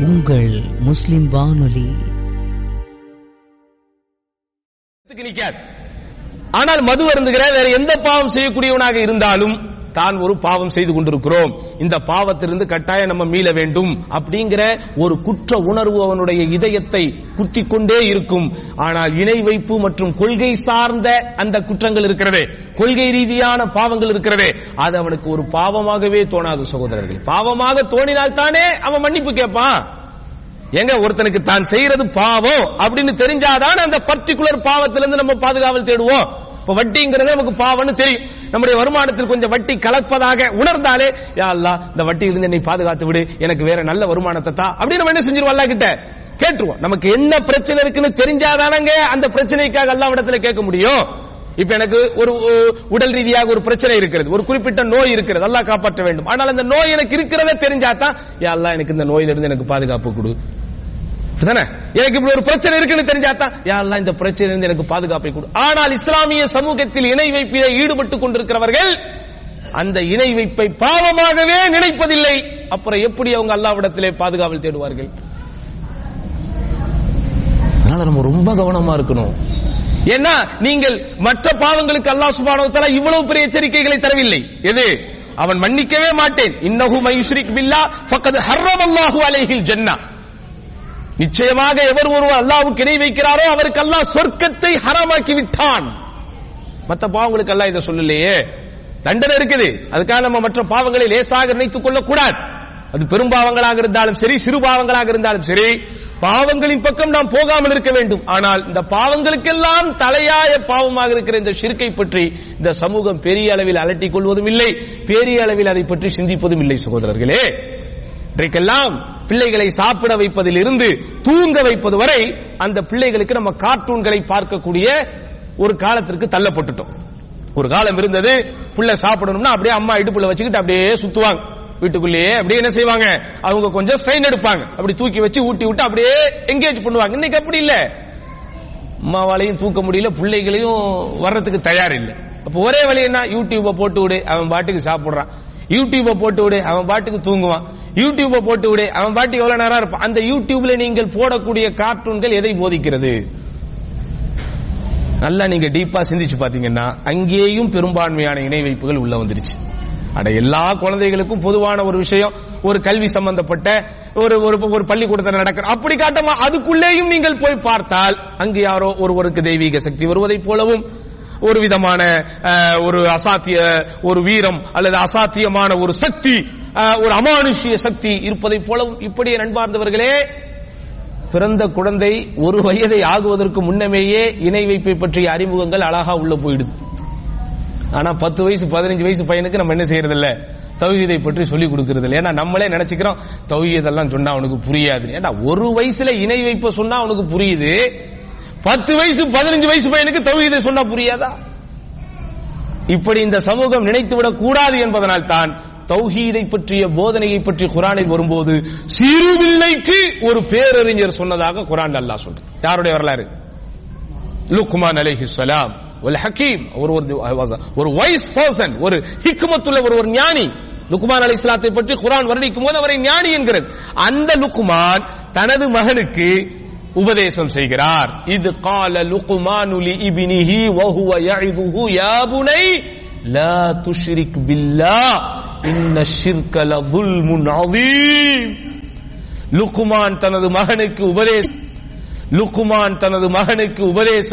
உங்கள் முஸ்லிம் வானொலி இடத்துக்கு நிக்காது ஆனால் மது அருந்துகிற வேற எந்த பாவம் செய்யக்கூடியவனாக இருந்தாலும் தான் ஒரு பாவம் செய்து கொண்டிருக்கிறோம் இந்த பாவத்திலிருந்து கட்டாயம் நம்ம மீள வேண்டும் அப்படிங்கிற ஒரு குற்ற உணர்வு அவனுடைய இதயத்தை குத்திக் கொண்டே இருக்கும் ஆனால் இணை வைப்பு மற்றும் கொள்கை சார்ந்த அந்த குற்றங்கள் இருக்கிறதே கொள்கை ரீதியான பாவங்கள் இருக்கிறதே அது அவனுக்கு ஒரு பாவமாகவே தோணாது சகோதரர்கள் பாவமாக தோணினால் தானே அவன் மன்னிப்பு கேட்பான் எங்க ஒருத்தனுக்கு தான் செய்யறது பாவம் அப்படின்னு தெரிஞ்சாதான் அந்த பர்டிகுலர் பாவத்திலிருந்து நம்ம பாதுகாவல் தேடுவோம் இப்ப வட்டிங்கிறது நமக்கு பாவம்னு தெரியும் நம்முடைய வருமானத்தில் கொஞ்சம் வட்டி கலப்பதாக உணர்ந்தாலே யா அல்லாஹ் இந்த வட்டியிலிருந்து என்னை பாதுகாத்து விடு எனக்கு வேற நல்ல வருமானத்தை தா அப்படின்னு நம்ம என்ன செஞ்சிருவோம் அல்லாஹ் கிட்ட கேட்டுருவோம் நமக்கு என்ன பிரச்சனை இருக்குன்னு தெரிஞ்சாதானங்க அந்த பிரச்சனைக்காக அல்லாஹ் இடத்துல கேட்க முடியும் இப்ப எனக்கு ஒரு ஒ- உடல் ரீதியாக ஒரு பிரச்சனை இருக்கிறது ஒரு குறிப்பிட்ட நோய் இருக்கிறது அல்லாஹ் காப்பாற்ற வேண்டும் ஆனால் அந்த நோய் எனக்கு இருக்கிறதே தெரிஞ்சாதான் யா அல்லாஹ் எனக்கு இந்த நோயிலிருந்து எனக்கு பாதுகாப்பு கொடு அப்படிதானே? எனக்கு இப்படி ஒரு பிரச்சனை இருக்குன்னு தெரிஞ்சாதான் யா அல்லாஹ் இந்த பிரச்சனையிலிருந்து எனக்கு பாதுகாப்பை கொடு ஆனால் இஸ்லாமிய சமூகத்தில் இணை வைப்பிலே ஈடுபட்டுக் கொண்டிருக்கிறவர்கள் அந்த இணை வைப்பை பாவமாகவே நினைப்பதில்லை அப்புறம் எப்படி அவங்க அல்லாவிடத்திலே பாதுகாவல் தேடுவார்கள் அதனால நம்ம ரொம்ப கவனமா இருக்கணும் ஏன்னா நீங்கள் மற்ற பாவங்களுக்கு அல்லாஹ் சுப்ஹானஹு வ தஆலா இவ்வளவு பெரிய எச்சரிக்கைகளை தரவில்லை எது அவன் மன்னிக்கவே மாட்டேன் இன்னஹு மையுஷ்ரிக் பில்லா ஃபக்கத் ஹர்ரமல்லாஹு அலைஹில் ஜன்னah நிச்சயமாக எவர் ஒருவர் அல்லாஹ்வுக்கு இணை வைக்கிறாரோ அவருக்கு அல்லாஹ் சொர்க்கத்தை ஹராமாக்கி விட்டான் மற்ற பாவங்களுக்கு அல்லாஹ் இதை சொல்லலையே தண்டனை இருக்குது அதுக்காக நம்ம மற்ற பாவங்களை லேசாக நினைத்துக் கொள்ளக் கூடாது அது பெரும் பாவங்களாக இருந்தாலும் சரி சிறு பாவங்களாக இருந்தாலும் சரி பாவங்களின் பக்கம் நாம் போகாமல் இருக்க வேண்டும் ஆனால் இந்த பாவங்களுக்கெல்லாம் தலையாய பாவமாக இருக்கிற இந்த ஷிர்கை பற்றி இந்த சமூகம் பெரிய அளவில் அலட்டிக் கொள்வதும் இல்லை பெரிய அளவில் அதை பற்றி சிந்திப்பதும் இல்லை சகோதரர்களே இன்றைக்கெல்லாம் பிள்ளைகளை சாப்பிட வைப்பதில் இருந்து தூங்க வைப்பது வரை அந்த பிள்ளைகளுக்கு நம்ம கார்ட்டூன்களை பார்க்கக்கூடிய ஒரு காலத்திற்கு தள்ளப்பட்டுட்டோம் ஒரு காலம் இருந்தது புள்ள சாப்பிடணும்னா அப்படியே அம்மா இடுப்புல வச்சுக்கிட்டு அப்படியே சுத்துவாங்க வீட்டுக்குள்ளேயே அப்படியே என்ன செய்வாங்க அவங்க கொஞ்சம் ஸ்ட்ரெயின் எடுப்பாங்க அப்படி தூக்கி வச்சு ஊட்டி விட்டு அப்படியே எங்கேஜ் பண்ணுவாங்க இன்னைக்கு அப்படி இல்ல அம்மாவாலையும் தூக்க முடியல பிள்ளைகளையும் வர்றதுக்கு தயார் இல்லை அப்ப ஒரே வழி என்ன யூடியூப போட்டு விடு அவன் பாட்டுக்கு சாப்பிடுறான் யூடியூப போட்டு விடு அவன் பாட்டுக்கு தூங்குவான் யூடியூப போட்டு விடு அவன் பாட்டுக்கு எவ்வளவு நேரம் இருப்பான் அந்த யூடியூப்ல நீங்கள் போடக்கூடிய கார்ட்டூன்கள் எதை போதிக்கிறது நல்லா நீங்க டீப்பா சிந்திச்சு பாத்தீங்கன்னா அங்கேயும் பெரும்பான்மையான இணை வைப்புகள் உள்ள வந்துருச்சு அட எல்லா குழந்தைகளுக்கும் பொதுவான ஒரு விஷயம் ஒரு கல்வி சம்பந்தப்பட்ட ஒரு ஒரு ஒரு பள்ளிக்கூடத்தில் நடக்கிற அப்படி காட்டமா அதுக்குள்ளேயும் நீங்கள் போய் பார்த்தால் அங்கு யாரோ ஒருவருக்கு தெய்வீக சக்தி வருவதைப் போலவும் ஒரு விதமான அஹ், ஒரு அசாத்திய ஒரு வீரம் அல்லது அசாத்தியமான ஒரு சக்தி அஹ், ஒரு அமானுஷ்ய சக்தி இருப்பதைப் போலவும் இப்படியே நண்பார்ந்தவர்களே பிறந்த குழந்தை ஒரு வயதை ஆகுவதற்கு முன்னமேயே இணை வைப்பை பற்றிய அறிமுகங்கள் அழகா உள்ள போயிடுது ஆனா பத்து வயசு பதினஞ்சு வயசு பையனுக்கு நம்ம என்ன செய்யறது இல்ல தௌஹீதை பற்றி சொல்லி கொடுக்கறது இல்ல ஏன்னா நம்மளே நினைச்சுக்கிறோம் தௌஹீதெல்லாம் சொன்னா அவனுக்கு புரியாது ஏன்னா ஒரு வயசுல இணை வைப்ப சொன்னா அவனுக்கு புரியுது பத்து வயசு பதினஞ்சு வயசு பையனுக்கு தௌஹீதை சொன்னா புரியாதா இப்படி இந்த சமூகம் நினைத்துவிடக் கூடாது என்பதனால் தான் தௌஹீதை பற்றிய போதனையை பற்றி குரானில் வரும்போது சிறுபிள்ளைக்கு ஒரு பேரறிஞர் சொன்னதாக குரான் அல்லாஹ் சொல்றது யாருடைய வரலாறு லுக்மான் அலைஹிஸ்ஸலாம் ஒரு ஹக்கீம் ஒரு ஒரு ஒரு வைஸ் பர்சன் ஒரு ஹிக்மத்துள்ள ஒரு ஒரு ஞானி லுக்மான் அலை இஸ்லாத்தை பற்றி குரான் வர்ணிக்கும் போது அவரை ஞானி என்கிறது அந்த லுக்மான் தனது மகனுக்கு உபதேசம் செய்கிறார் இது கால லுக்மானு லி இப்னிஹி வஹுவ யஇதுஹு யா புனை லா துஷ்ரிக் பில்லாஹ் இன்ன ஷிர்க லظுல்முன் அதீம் லுக்மான் தனது மகனுக்கு உபதேசம் லுக்மான் தனது மகனுக்கு உபதேசம்